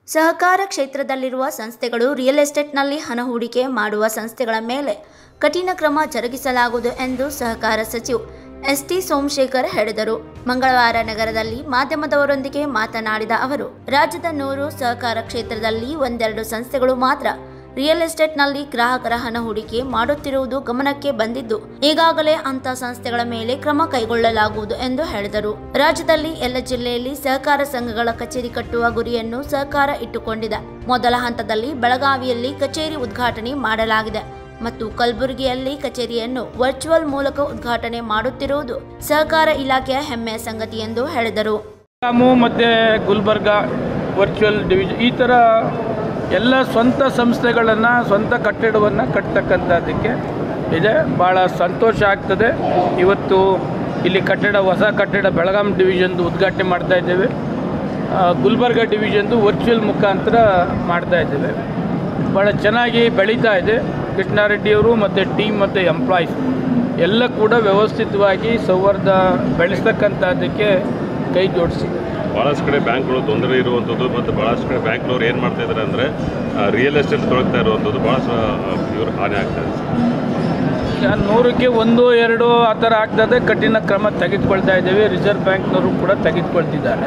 ಸಹಕಾರ ಕ್ಷೇತ್ರದಲ್ಲಿರುವ ಸಂಸ್ಥೆಗಳು ರಿಯಲ್ ಎಸ್ಟೇಟ್ನಲ್ಲಿ ಹಣ ಹೂಡಿಕೆ ಮಾಡುವ ಸಂಸ್ಥೆಗಳ ಮೇಲೆ ಕಠಿಣ ಕ್ರಮ ಜರುಗಿಸಲಾಗುವುದು ಎಂದು ಸಹಕಾರ ಸಚಿವ ಎಸ್ಟಿ ಸೋಮಶೇಖರ್ ಹೇಳಿದರು ಮಂಗಳವಾರ ನಗರದಲ್ಲಿ ಮಾಧ್ಯಮದವರೊಂದಿಗೆ ಮಾತನಾಡಿದ ಅವರು ರಾಜ್ಯದ ನೂರು ಸಹಕಾರ ಕ್ಷೇತ್ರದಲ್ಲಿ ಒಂದೆರಡು ಸಂಸ್ಥೆಗಳು ಮಾತ್ರ ರಿಯಲ್ ಎಸ್ಟೇಟ್ನಲ್ಲಿ ಗ್ರಾಹಕರ ಹಣ ಹೂಡಿಕೆ ಮಾಡುತ್ತಿರುವುದು ಗಮನಕ್ಕೆ ಬಂದಿದ್ದು ಈಗಾಗಲೇ ಅಂತ ಸಂಸ್ಥೆಗಳ ಮೇಲೆ ಕ್ರಮ ಕೈಗೊಳ್ಳಲಾಗುವುದು ಎಂದು ಹೇಳಿದರು ರಾಜ್ಯದಲ್ಲಿ ಎಲ್ಲ ಜಿಲ್ಲೆಯಲ್ಲಿ ಸಹಕಾರ ಸಂಘಗಳ ಕಚೇರಿ ಕಟ್ಟುವ ಗುರಿಯನ್ನು ಸಹಕಾರ ಇಟ್ಟುಕೊಂಡಿದೆ ಮೊದಲ ಹಂತದಲ್ಲಿ ಬೆಳಗಾವಿಯಲ್ಲಿ ಕಚೇರಿ ಉದ್ಘಾಟನೆ ಮಾಡಲಾಗಿದೆ ಮತ್ತು ಕಲಬುರಗಿಯಲ್ಲಿ ಕಚೇರಿಯನ್ನು ವರ್ಚುವಲ್ ಮೂಲಕ ಉದ್ಘಾಟನೆ ಮಾಡುತ್ತಿರುವುದು ಸಹಕಾರ ಇಲಾಖೆಯ ಹೆಮ್ಮೆಯ ಸಂಗತಿ ಎಂದು ಹೇಳಿದರು ಬೆಳಗಾಮು ಮತ್ತು ಗುಲ್ಬರ್ಗ ವರ್ಚುವಲ್ ಡಿವಿಷನ್ ಈ ಥರ ಎಲ್ಲ ಸ್ವಂತ ಸಂಸ್ಥೆಗಳನ್ನು ಸ್ವಂತ ಕಟ್ಟಡವನ್ನು ಕಟ್ತಕ್ಕಂಥದ್ದಕ್ಕೆ ಇದೆ ಭಾಳ ಸಂತೋಷ ಆಗ್ತದೆ ಇವತ್ತು ಇಲ್ಲಿ ಕಟ್ಟಡ ಹೊಸ ಕಟ್ಟಡ ಬೆಳಗಾಂ ಡಿವಿಷನ್ದು ಉದ್ಘಾಟನೆ ಮಾಡ್ತಾ ಇದ್ದೇವೆ ಆ, ಗುಲ್ಬರ್ಗ ಡಿವಿಷನ್ದು ವರ್ಚುವಲ್ ಮುಖಾಂತರ ಮಾಡ್ತಾ ಇದ್ದೇವೆ ಭಾಳ ಚೆನ್ನಾಗಿ ಬೆಳೀತಾ ಇದೆ ಕೃಷ್ಣಾರೆಡ್ಡಿಯವರು ಮತ್ತು ಟೀಮ್ ಮತ್ತು ಎಂಪ್ಲಾಯೀಸ್ ಎಲ್ಲ ಕೂಡ ವ್ಯವಸ್ಥಿತವಾಗಿ ಸೌಹಾರ್ದ ಬೆಳೆಸ್ತಕ್ಕಂಥದ್ದಕ್ಕೆ ಕೈ ಜೋಡಿಸಿದೆ ಭಾಳಷ್ಟು ಕಡೆ ಬ್ಯಾಂಕ್ಗಳು ತೊಂದರೆ ಇರುವಂಥದ್ದು ಮತ್ತು ಭಾಳಷ್ಟು ಕಡೆ ಬ್ಯಾಂಕ್ನವ್ರು ಏನು ಮಾಡ್ತಾ ಇದ್ದಾರೆ ಅಂದರೆ ರಿಯಲ್ ಎಸ್ಟೇಟ್ ತೊಡಗ್ತಾ ಇರುವಂಥದ್ದು ಭಾಳ ಇವ್ರು ಹಾನಿ ಆಗ್ತಾ ಇದೆ ಈಗ ನೂರಕ್ಕೆ ಒಂದು ಎರಡು ಆ ಥರ ಆಗ್ತದೆ ಕಠಿಣ ಕ್ರಮ ತೆಗೆದುಕೊಳ್ತಾ ಇದ್ದೇವೆ ರಿಸರ್ವ್ ಬ್ಯಾಂಕ್ನವರು ಕೂಡ ತೆಗೆದುಕೊಳ್ತಿದ್ದಾರೆ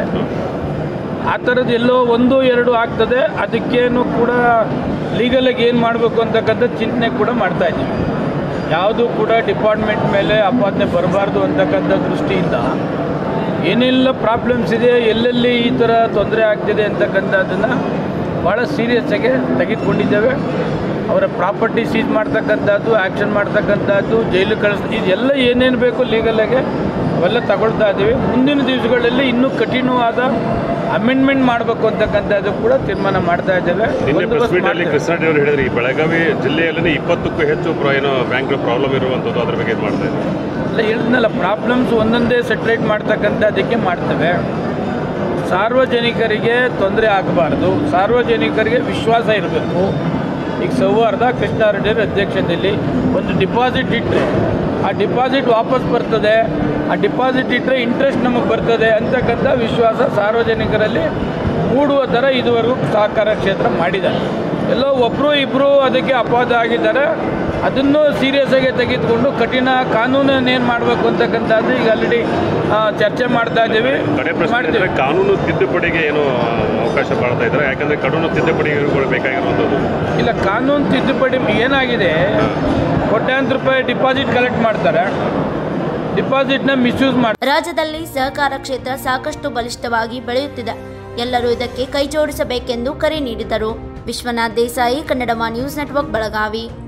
ಆ ಥರದ್ದು ಎಲ್ಲೋ ಒಂದು ಎರಡು ಆಗ್ತದೆ ಅದಕ್ಕೇನು ಕೂಡ ಲೀಗಲಾಗಿ ಏನು ಮಾಡಬೇಕು ಅಂತಕ್ಕಂಥ ಚಿಂತನೆ ಕೂಡ ಮಾಡ್ತಾ ಇದ್ದೀವಿ ಯಾವುದು ಕೂಡ ಡಿಪಾರ್ಟ್ಮೆಂಟ್ ಮೇಲೆ ಅಪಾದನೆ ಬರಬಾರ್ದು ಅಂತಕ್ಕಂಥ ದೃಷ್ಟಿಯಿಂದ ಏನೆಲ್ಲ ಪ್ರಾಬ್ಲಮ್ಸ್ ಇದೆ ಎಲ್ಲೆಲ್ಲಿ ಈ ಥರ ತೊಂದರೆ ಆಗ್ತಿದೆ ಅಂತಕ್ಕಂಥದ್ದನ್ನು ಭಾಳ ಸೀರಿಯಸ್ಸಾಗಿ ತೆಗೆದುಕೊಂಡಿದ್ದೇವೆ ಅವರ ಪ್ರಾಪರ್ಟಿ ಸೀಸ್ ಮಾಡ್ತಕ್ಕಂಥದ್ದು ಆ್ಯಕ್ಷನ್ ಮಾಡ್ತಕ್ಕಂಥದ್ದು ಜೈಲು ಕಳಿಸ್ ಇದೆಲ್ಲ ಏನೇನು ಬೇಕು ಲೀಗಲಾಗೆ ಅವೆಲ್ಲ ತಗೊಳ್ತಾ ಇದ್ದೀವಿ ಮುಂದಿನ ದಿವಸಗಳಲ್ಲಿ ಇನ್ನೂ ಕಠಿಣವಾದ ಅಮೆಂಡ್ಮೆಂಟ್ ಮಾಡಬೇಕು ಅಂತಕ್ಕಂಥದ್ದು ಕೂಡ ತೀರ್ಮಾನ ಮಾಡ್ತಾ ಇದ್ದೇವೆ ನಿನ್ನೆ ಪ್ರೆಸ್ ಬಂದೋಬಸ್ತ್ ಮೀಟಲ್ಲಿ ಮಾಡ್ತೇವೆ. ಕೃಷ್ಣಾರೆಡ್ಡಿ ಅವರು ಹೇಳಿದ್ರು ಈ ಬೆಳಗಾವಿ ಜಿಲ್ಲೆಯಲ್ಲೇ ಇಪ್ಪತ್ತಕ್ಕೂ ಹೆಚ್ಚು ಪ್ರ- ಏನೋ ಬ್ಯಾಂಕ್ಗಳ ಪ್ರಾಬ್ಲಮ್ ಇರುವಂಥದ್ದು ಅದ್ರ ಬಗ್ಗೆ ಇದು ಮಾಡ್ತಾ ಇದ್ದಾರೆ ಅಲ್ಲ ಹೇಳಿದ್ನಲ್ಲ ಪ್ರಾಬ್ಲಮ್ಸ್ ಒಂದೊಂದೇ ಸೆಟ್ರೇಟ್ ಮಾಡ್ತಕ್ಕಂಥದ್ದಕ್ಕೆ ಮಾಡ್ತೇವೆ ಸಾರ್ವಜನಿಕರಿಗೆ ತೊಂದರೆ ಆಗಬಾರ್ದು ಸಾರ್ವಜನಿಕರಿಗೆ ವಿಶ್ವಾಸ ಇರಬೇಕು ಈಗ ಸೌಹಾರ್ದ ಕೃಷ್ಣಾರೆಡ್ಡಿಯರ ಅಧ್ಯಕ್ಷತೆಯಲ್ಲಿ ಒಂದು ಡಿಪಾಸಿಟ್ ಇಟ್ಟರೆ ಆ ಡಿಪಾಸಿಟ್ ವಾಪಸ್ ಬರ್ತದೆ ಆ ಡಿಪಾಸಿಟ್ ಇಟ್ಟರೆ ಇಂಟ್ರೆಸ್ಟ್ ನಮಗೆ ಬರ್ತದೆ ಅಂತಕ್ಕಂಥ ವಿಶ್ವಾಸ ಸಾರ್ವಜನಿಕರಲ್ಲಿ ಮೂಡುವ ಥರ ಇದುವರೆಗೂ ಸಹಕಾರ ಕ್ಷೇತ್ರ ಮಾಡಿದ್ದಾರೆ ಎಲ್ಲೋ ಒಬ್ಬರು ಇಬ್ಬರು ಅದಕ್ಕೆ ಅಪವಾದ ಆಗಿದ್ದಾರೆ ಅದನ್ನು ಸೀರಿಯಸ್ ಆಗಿ ತೆಗೆದುಕೊಂಡು ಕಠಿಣ ಕಾನೂನನ್ನು ಏನು ಮಾಡಬೇಕು ಅಂತಕ್ಕಂಥದ್ದು ಈಗ ಆಲ್ರೆಡಿ ಚರ್ಚೆ ಮಾಡ್ತಾ ಇದ್ದೀವಿ ಕಡೆ ಪ್ರಶ್ನೆ ಮಾಡ್ತೀವಿ ಅಂದರೆ ಕಾನೂನು ತಿದ್ದುಪಡಿಗೆ ಏನು ಅವಕಾಶ ಮಾಡ್ತಾ ಇದ್ದಾರೆ ಯಾಕಂದರೆ ಕಾನೂನು ತಿದ್ದುಪಡಿಗಳು ಬೇಕಾಗಿರುವಂಥದ್ದು ಇಲ್ಲ ಕಾನೂನು ತಿದ್ದುಪಡಿ ಏನಾಗಿದೆ ಕೋಟ್ಯಾಂತರ ರೂಪಾಯಿ ಡಿಪಾಸಿಟ್ ಕಲೆಕ್ಟ್ ಮಾಡ್ತಾರೆ ಡಿಪಾಸಿಟ್ನ ಮಿಸ್ಯೂಸ್ ಮಾಡ್ತಾರೆ ರಾಜ್ಯದಲ್ಲಿ ಸಹಕಾರ ಕ್ಷೇತ್ರ ಸಾಕಷ್ಟು ಬಲಿಷ್ಠವಾಗಿ ಬೆಳೆಯುತ್ತಿದೆ ಎಲ್ಲರೂ ಇದಕ್ಕೆ ಕೈಜೋಡಿಸಬೇಕೆಂದು ಕರೆ ನೀಡಿದರು ವಿಶ್ವನಾಥ್ ದೇಸಾಯಿ ಕನ್ನಡಮ ನ್ಯೂಸ್ ನೆಟ್ವರ್ಕ್ ಬೆಳಗಾವಿ